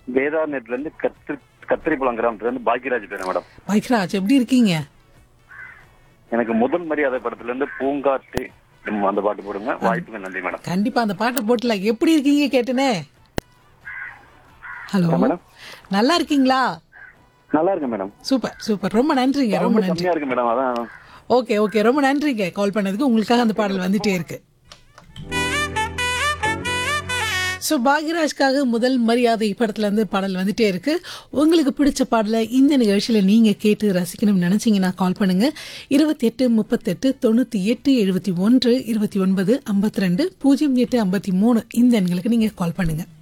வேதாநெட்ல இருந்து கத்திரி கத்திரிப்பழம் கிராமத்துல இருந்து பாக்கியராஜ் பேரு மேடம் வைக்ராஜ் எப்படி இருக்கீங்க எனக்கு முதல் மரியாதை படத்துல இருந்து பூங்காற்று ம், அந்த பாட்டு போடுங்க வாய்ப்புக்கு நன்றி மேடம் கண்டிப்பா அந்த பாட்டை போட்டுலாம் எப்படி இருக்கீங்க கேட்டனே ஹலோ மேடம். நல்லா இருக்கீங்களா நல்லா இருக்கு மேடம் சூப்பர் சூப்பர் ரொம்ப நன்றிங்க ரொம்ப ரொம்ப நன்றி கம்மியா இருக்கு மேடம் அதான் ஓகே ஓகே ரொம்ப நன்றிங்க கால் பண்ணதுக்கு உங்களுக்காக அந்த பாடல் வந்துட்டே இருக்கு ஸோ பாக்யராஜ்காக முதல் மரியாதை படத்துல இருந்து பாடல் வந்துட்டே இருக்கு உங்களுக்கு பிடிச்ச பாடலை இந்த நிகழ்ச்சியில நீங்க கேட்டு ரசிக்கணும்னு நினைச்சீங்கன்னா கால் பண்ணுங்க இருபத்தி எட்டு முப்பத்தெட்டு தொண்ணூத்தி எட்டு எழுபத்தி ஒன்று இருபத்தி ஒன்பது ஐம்பத்தி ரெண்டு பூஜ்ஜியம் எட்டு ஐம்பத்தி மூணு இந்த எண்களுக்கு நீங்க கால் பண்ணுங்க